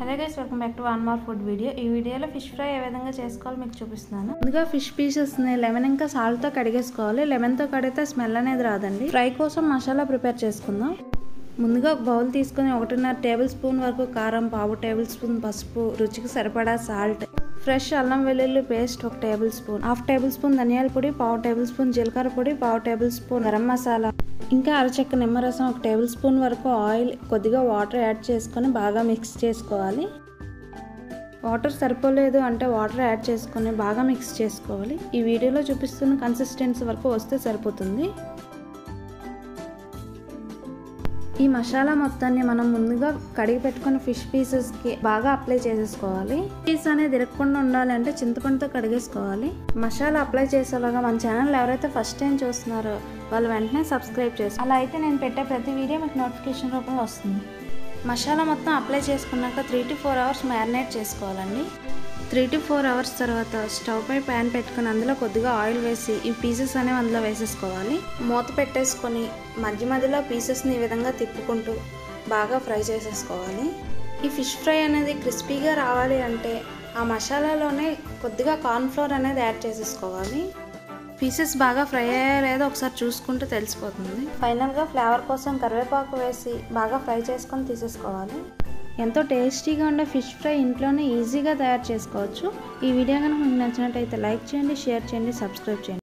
hello guys welcome back to one more food video ఈ వీడియోలో fish fry ఏ విధంగా చేసుకోవాలో మీకు చూపిస్తున్నాను ముందుగా ఫిష్ పీసెస్ని లెమన్ ఇంకా సాల్ట్తో కడిగేసుకోవాలి లెమన్తో కడిగితే స్మెల్ అనేది రాదండి ఫ్రై కోసం మసాలా ప్రిపేర్ చేసుకుందాం ముందుగా ఒక బౌల్ తీసుకొని ఒకటిన్నర టేబుల్ స్పూన్ వరకు కారం పావు టేబుల్ స్పూన్ పసుపు రుచికి సరిపడా సాల్ట్ ఫ్రెష్ అల్లం వెల్లుల్లి పేస్ట్ ఒక tablespoon half tablespoon ధనియాల పొడి పావు టేబుల్ స్పూన్ జీలకర్ర పొడి పావు టేబుల్ స్పూన్ గరం మసాలా ఇంకా అరచెక్క నిమ్మరసం ఒక టేబుల్ స్పూన్ వరకు ఆయిల్ కొద్దిగా వాటర్ యాడ్ చేసుకొని బాగా మిక్స్ చేసుకోవాలి వాటర్ సరిపోలేదు అంటే వాటర్ యాడ్ చేసుకొని బాగా మిక్స్ చేసుకోవాలి ఈ వీడియోలో చూపిస్తున్న కన్సిస్టెన్సీ వరకు వస్తే సరిపోతుంది ఈ మసాలా మొత్తాన్ని మనం ముందుగా కడిగి పెట్టుకున్న ఫిష్ పీసెస్కి బాగా అప్లై చేసేసుకోవాలి పీస్ అనేది ఇరగకుండా ఉండాలి అంటే చింతపండుతో కడిగేసుకోవాలి మసాలా అప్లై చేసేలాగా మన ఛానల్ ఎవరైతే ఫస్ట్ టైం చూస్తున్నారో వాళ్ళు వెంటనే సబ్స్క్రైబ్ చేసి అలా అయితే నేను పెట్టే ప్రతి వీడియో మీకు నోటిఫికేషన్ రూపంలో వస్తుంది మసాలా మొత్తం అప్లై చేసుకున్నాక three to four hours marinate చేసుకోవాలండి త్రీ టు ఫోర్ అవర్స్ తర్వాత స్టవ్ పై ప్యాన్ పెట్టుకుని అందులో కొద్దిగా ఆయిల్ వేసి ఈ పీసెస్ అనేవి అందులో వేసేసుకోవాలి మూత పెట్టేసుకొని మధ్య మధ్యలో పీసెస్ని ఈ విధంగా తిప్పుకుంటూ బాగా ఫ్రై చేసేసుకోవాలి ఈ ఫిష్ ఫ్రై అనేది క్రిస్పీగా రావాలి అంటే ఆ మసాలాలోనే కొద్దిగా కార్న్ఫ్లోర్ అనేది యాడ్ చేసేసుకోవాలి పీసెస్ బాగా ఫ్రై అయ్యా లేదో ఒకసారి చూసుకుంటే తెలిసిపోతుంది ఫైనల్గా ఫ్లేవర్ కోసం కరివేపాకు వేసి బాగా ఫ్రై చేసుకొని తీసేసుకోవాలి ఎంతో టేస్టీగా ఉండే ఫిష్ ఫ్రై ఇంట్లోనే ఈజీగా తయారు చేసుకోవచ్చు ఈ వీడియో కనుక మీకు నచ్చినట్టయితే లైక్ చేయండి షేర్ చేయండి సబ్స్క్రైబ్ చేయండి